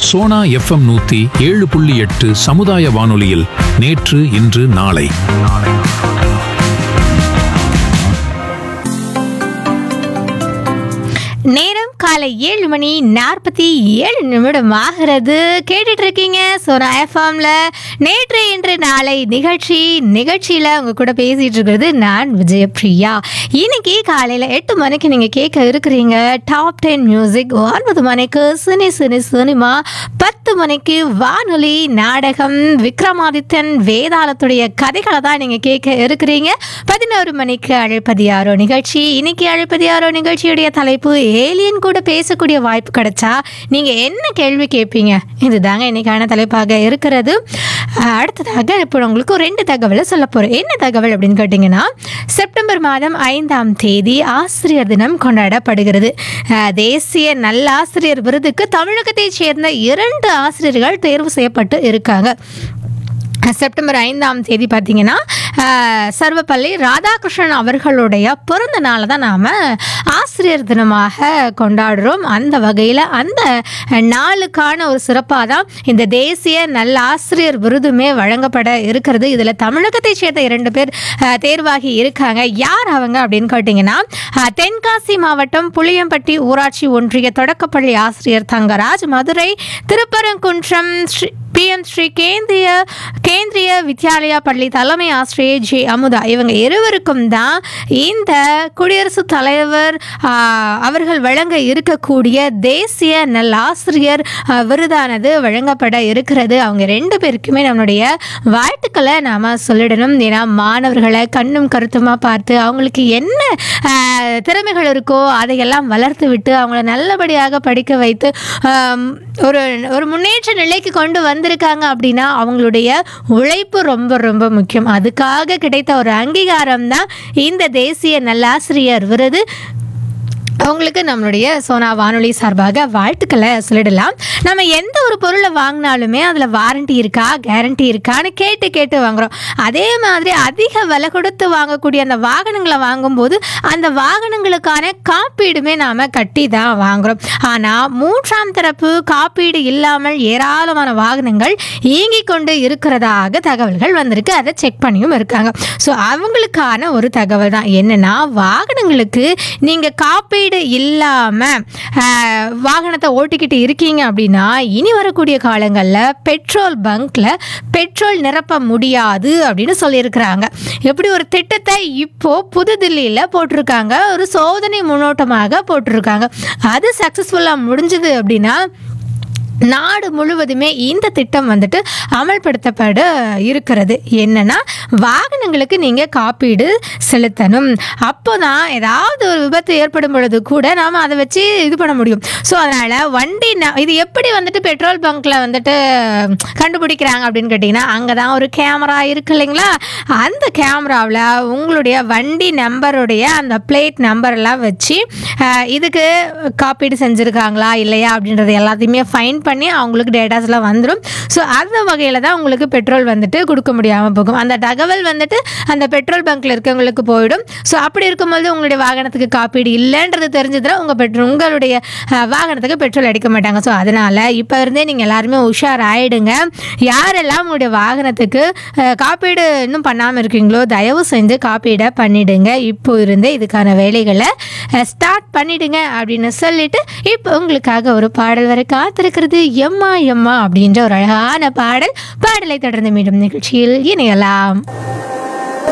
Sona FM நூத்தி ஏழு புள்ளி எட்டு சமுதாய வானொலியில் நேற்று இன்று நாளை நேரம் காலை ஏழு மணி நாற்பத்தி ஏழு நிமிடம் ஆகிறது கேட்டுட்டு இருக்கீங்க சோனா எஃப்எம்ல நேற்று இன்று நாளை நிகழ்ச்சி நிகழ்ச்சியில் உங்க கூட பேசிட்டு இருக்கிறது நான் விஜயபிரியா இன்னைக்கு காலையில் எட்டு மணிக்கு நீங்கள் கேட்க இருக்கிறீங்க டாப் டென் மியூசிக் ஒன்பது மணிக்கு சினி சினி சினிமா பத்து மணிக்கு வானொலி நாடகம் விக்ரமாதித்தன் வேதாளத்துடைய கதைகளை தான் நீங்கள் கேட்க இருக்கிறீங்க பதினோரு மணிக்கு அழைப்பது யாரோ நிகழ்ச்சி இன்னைக்கு அழைப்பது யாரோ நிகழ்ச்சியுடைய தலைப்பு ஏலியன் கூட பேசக்கூடிய வாய்ப்பு கிடைச்சா நீங்கள் என்ன கேள்வி கேட்பீங்க இதுதாங்க இன்னைக்கான தலைப்பாக இருக்கிறது அஹ் அடுத்ததாக இப்போ உங்களுக்கு ஒரு ரெண்டு தகவலை சொல்ல போகிறேன் என்ன தகவல் அப்படின்னு கேட்டிங்கன்னா செப்டம்பர் மாதம் ஐந்தாம் தேதி ஆசிரியர் தினம் கொண்டாடப்படுகிறது அஹ் தேசிய நல்லாசிரியர் விருதுக்கு தமிழகத்தைச் சேர்ந்த இரண்டு ஆசிரியர்கள் தேர்வு செய்யப்பட்டு இருக்காங்க செப்டம்பர் ஐந்தாம் தேதி பார்த்தீங்கன்னா அஹ், சர்வப்பள்ளி ராதாகிருஷ்ணன் அவர்களுடைய பிறந்த நாளை தான் நாம் ஆசிரியர் தினமாக கொண்டாடுறோம் அந்த வகையில் அந்த நாளுக்கான ஒரு சிறப்பாக தான் இந்த தேசிய நல்ல ஆசிரியர் விருதுமே வழங்கப்பட இருக்கிறது இதில் தமிழகத்தை சேர்ந்த இரண்டு பேர் அஹ், தேர்வாகி இருக்காங்க யார் அவங்க அப்படின்னு கேட்டிங்கன்னா அஹ், தென்காசி மாவட்டம் புளியம்பட்டி ஊராட்சி ஒன்றிய தொடக்கப்பள்ளி ஆசிரியர் தங்கராஜ் மதுரை திருப்பரங்குன்றம் ஸ்ரீ பிஎம் ஸ்ரீ கேந்திரிய கேந்திரிய வித்யாலயா பள்ளி தலைமை ஆசிரியர் ஜே அமுதா இவங்க இருவருக்கும் தான் இந்த குடியரசுத் தலைவர் ஆ, அவர்கள் வழங்க இருக்கக்கூடிய தேசிய நல்லாசிரியர் ஆ, விருதானது வழங்கப்பட இருக்கிறது அவங்க ரெண்டு பேருக்குமே நம்மளுடைய வாழ்த்துக்களை நாம் சொல்லிடணும் ஏன்னா மாணவர்களை கண்ணும் கருத்துமா பார்த்து அவங்களுக்கு என்ன ஆ, திறமைகள் இருக்கோ அதையெல்லாம் வளர்த்து விட்டு அவங்கள நல்லபடியாக படிக்க வைத்து ஆம், ஒரு ஒரு முன்னேற்ற நிலைக்கு கொண்டு வந்திருக்காங்க அப்படின்னா அவங்களுடைய உழைப்பு ரொம்ப ரொம்ப முக்கியம் அதுக்காக கிடைத்த ஒரு அங்கீகாரம் தான் இந்த தேசிய நல்லாசிரியர் விருது அவங்களுக்கு நம்மளுடைய சோனா வானொலி சார்பாக வாழ்த்துக்களை சொல்லிடலாம் நம்ம எந்த ஒரு பொருளை வாங்கினாலுமே அதில் வாரண்டி இருக்கா கேரண்டி இருக்கான்னு கேட்டு கேட்டு வாங்குறோம் அதே மாதிரி அதிக விலை கொடுத்து வாங்கக்கூடிய அந்த வாகனங்களை வாங்கும்போது அந்த வாகனங்களுக்கான காப்பீடுமே நாம் கட்டி தான் வாங்குறோம் ஆனால் மூன்றாம் தரப்பு காப்பீடு இல்லாமல் ஏராளமான வாகனங்கள் இயங்கிக் கொண்டு இருக்கிறதாக தகவல்கள் வந்திருக்கு அதை செக் பண்ணியும் இருக்காங்க ஸோ அவங்களுக்கான ஒரு தகவல் தான் என்னன்னா வாகனங்களுக்கு நீங்கள் காப்பீடு இல்லாமல் வாகனத்தை ஓட்டிக்கிட்டு இருக்கீங்க அப்படின்னா இனி வரக்கூடிய காலங்களில் பெட்ரோல் பங்க்ல பெட்ரோல் நிரப்ப முடியாது அப்படின்னு சொல்லியிருக்கிறாங்க எப்படி ஒரு திட்டத்தை இப்போ புதுதில்லியில் போட்டிருக்காங்க ஒரு சோதனை முன்னோட்டமாக போட்டிருக்காங்க அது சக்ஸஸ்ஃபுல்லாக முடிஞ்சது அப்படின்னா நாடு முழுவதுமே இந்த திட்டம் வந்துட்டு அமல்படுத்தப்பட இருக்கிறது என்னன்னா வாகனங்களுக்கு நீங்கள் காப்பீடு செலுத்தணும் அப்போ தான் ஏதாவது ஒரு விபத்து ஏற்படும் பொழுது கூட நாம் அதை வச்சு இது பண்ண முடியும் ஸோ அதனால் வண்டி ந- இது எப்படி வந்துட்டு பெட்ரோல் பங்க்கில் வந்துட்டு கண்டுபிடிக்கிறாங்க அப்படின்னு கேட்டிங்கன்னா அங்கே தான் ஒரு கேமரா இருக்கு இல்லைங்களா அந்த கேமராவில் உங்களுடைய வண்டி நம்பருடைய அந்த பிளேட் நம்பர் எல்லாம் வச்சு அஹ், இதுக்கு காப்பீடு செஞ்சுருக்காங்களா இல்லையா அப்படின்றது எல்லாத்தையுமே ஃபைன் பண்ணி அவங்களுக்கு டேட்டாஸ்லாம் வந்துடும் ஸோ அந்த வகையில் தான் உங்களுக்கு பெட்ரோல் வந்துட்டு கொடுக்க முடியாமல் போகும் அந்த தகவல் வந்துட்டு அந்த பெட்ரோல் பங்க்கில் இருக்கவங்களுக்கு போயிடும் ஸோ அப்படி இருக்கும்போது உங்களுடைய வாகனத்துக்கு காப்பீடு இல்லைன்றது தெரிஞ்சதுன்னா உங்கள் பெட்ரோல் உங்களுடைய அஹ், வாகனத்துக்கு பெட்ரோல் அடிக்க மாட்டாங்க ஸோ அதனால் இப்போ இருந்தே நீங்கள் எல்லாருமே உஷார் ஆயிடுங்க யாரெல்லாம் உங்களுடைய வாகனத்துக்கு அஹ், காப்பீடு இன்னும் பண்ணாமல் இருக்கீங்களோ தயவு செஞ்சு காப்பீடை பண்ணிடுங்க இப்போ இருந்தே இதுக்கான வேலைகளை ஸ்டார்ட் பண்ணிடுங்க அப்படின்னு சொல்லிட்டு இப்போ உங்களுக்காக ஒரு பாடல் வர காத்திருக்கிறது எம்மா எம்மா அப்படின்ற ஒரு அழகான பாடல் பாடலை தொடர்ந்து மீண்டும் நிகழ்ச்சியில் இணையலாம்